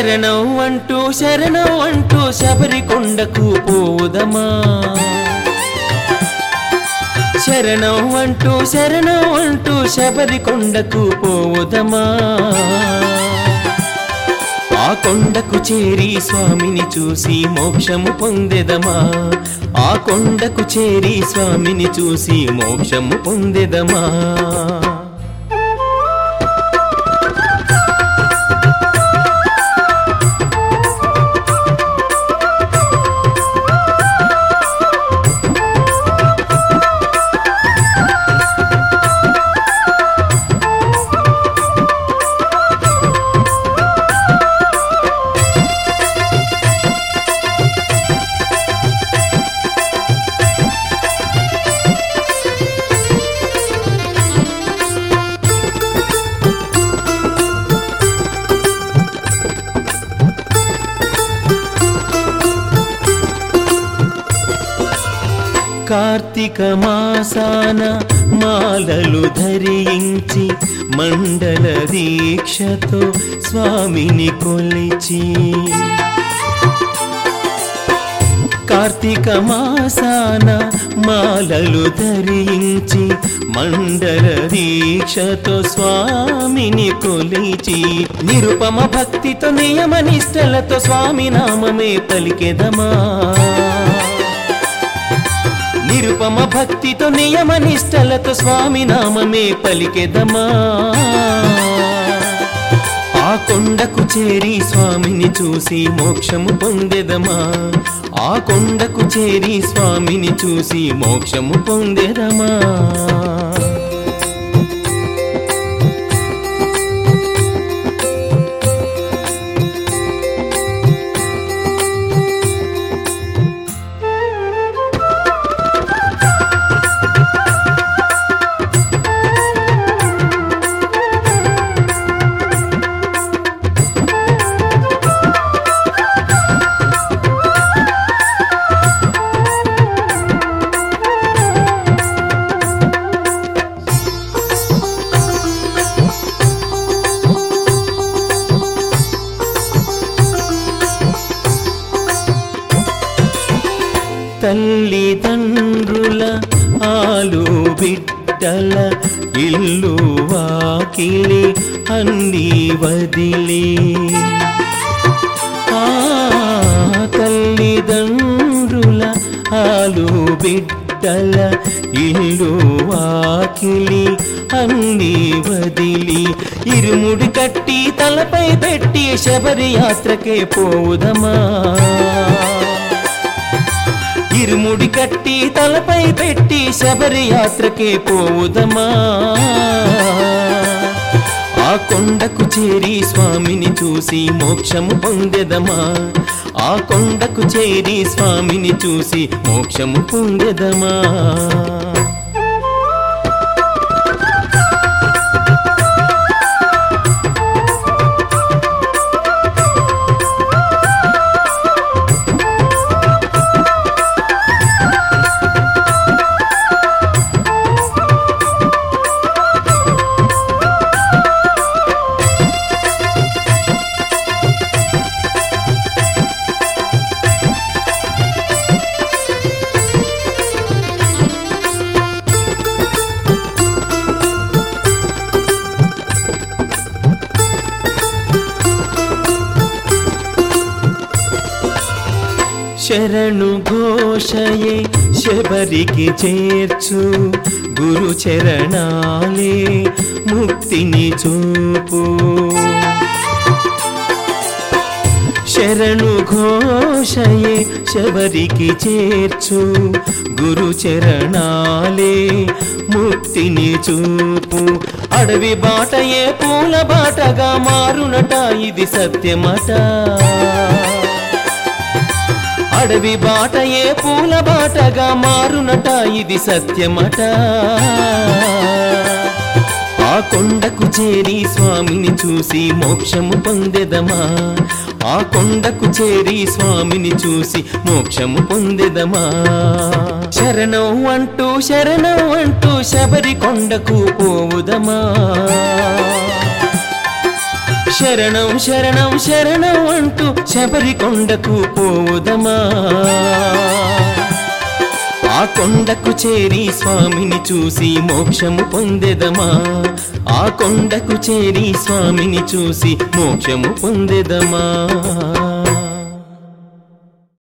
శరణం అంటూ శరణం అంటూ శబరి కొండకు పోదమా శరణం అంటూ శరణం అంటూ శబరి కొండకు పోదమా ఆ కొండకు చేరి స్వామిని చూసి మోక్షము పొందెదమా ఆ కొండకు చేరి స్వామిని చూసి మోక్షము పొందెదమా కార్తీక మాసాన మాలలు ధరించి మండల దీక్షతో స్వామిని కొలిచి కార్తీక మాసాన మాలలు ధరించి మండల దీక్షతో స్వామిని కొలిచి నిరుపమ భక్తితో నియమ నిష్టలతో స్వామి నామమే పలికెదమా నిరుపమ భక్తితో నియమ నిష్టలతో స్వామి నామమే పలికెదమా ఆ కొండకు చేరి స్వామిని చూసి మోక్షము పొందెదమా ఆ కొండకు చేరి స్వామిని చూసి మోక్షము పొందెదమా తల్లిదండ్రుల ఆలు బిడ్డల ఇల్లు వాకిలి అన్ని వదిలి ఆ తల్లిదండ్రుల ఆలు బిడ్డల ఇల్లు వాకిలి అన్ని వదిలి ఇరుముడి కట్టి తలపై పెట్టి శబరి యాత్రకే పోవుదమా ఇరుముడి కట్టి తలపై పెట్టి శబరి యాత్రకే పోవుదమా ఆ కొండకు చేరి స్వామిని చూసి మోక్షము పొందెదమా ఆ కొండకు చేరి స్వామిని చూసి మోక్షము పొందెదమా శరణు ఘోషయే శబరికి చేర్చు గురు చరణాలే ముక్తిని చూపు శరణు ఘోషయే శబరికి చేర్చు గురు చరణాలే ముక్తిని చూపు అడవి బాటయే పూల బాటగా మారునట ఇది సత్యమట అడవి బాటయే పూల బాటగా మారునట ఇది సత్యమట ఆ కొండకు చేరి స్వామిని చూసి మోక్షము పొందెదమా ఆ కొండకు చేరి స్వామిని చూసి మోక్షము పొందెదమా శరణం అంటూ శరణం అంటూ శబరి కొండకు పోవుదమా శరణం శరణం శరణం అంటూ శబరి కొండకు పోవుదమా ఆ కొండకు చేరి స్వామిని చూసి మోక్షము పొందెదమా ఆ కొండకు చేరి స్వామిని చూసి మోక్షము పొందెదమా